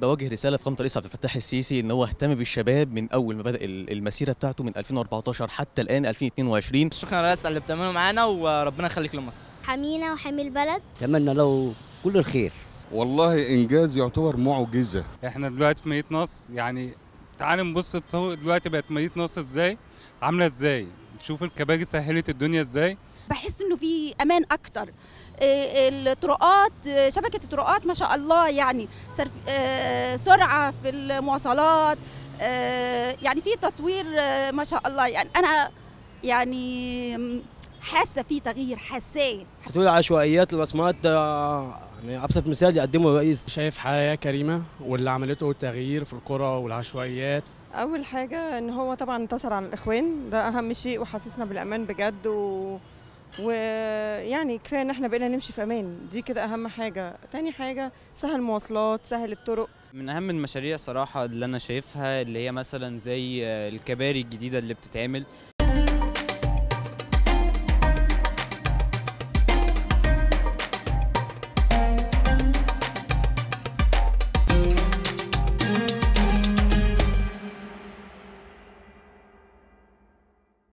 احب اوجه رساله في قامه الرئيس عبد الفتاح السيسي ان هو اهتم بالشباب من اول ما بدا ال- المسيره بتاعته من 2014 حتى الان 2022 شكرا يا ريس على اللي بتعمله معانا وربنا يخليك لمصر حمينا وحمي البلد اتمنى له كل الخير والله انجاز يعتبر معجزه احنا دلوقتي في مدينه نصر يعني تعال نبص الطرق دلوقتي بقت مدينه نصر ازاي عامله ازاي شوف الكباري سهلت الدنيا ازاي بحس انه في امان اكتر آه، الطرقات آه، شبكه الطرقات ما شاء الله يعني سر- آه، سرعه في المواصلات آه، يعني في تطوير آه، ما شاء الله يعني انا يعني م، حاسه في تغيير حاساه هتقول عشوائيات الرسمات آه، يعني ابسط مثال يقدمه الرئيس شايف حياة كريمة واللي عملته تغيير في القرى والعشوائيات اول حاجه ان هو طبعا انتصر على الاخوان ده اهم شيء وحسسنا بالامان بجد و ويعني كفايه ان احنا بقينا نمشي في امان دي كده اهم حاجه تاني حاجه سهل المواصلات سهل الطرق من اهم المشاريع صراحه اللي انا شايفها اللي هي مثلا زي الكباري الجديده اللي بتتعمل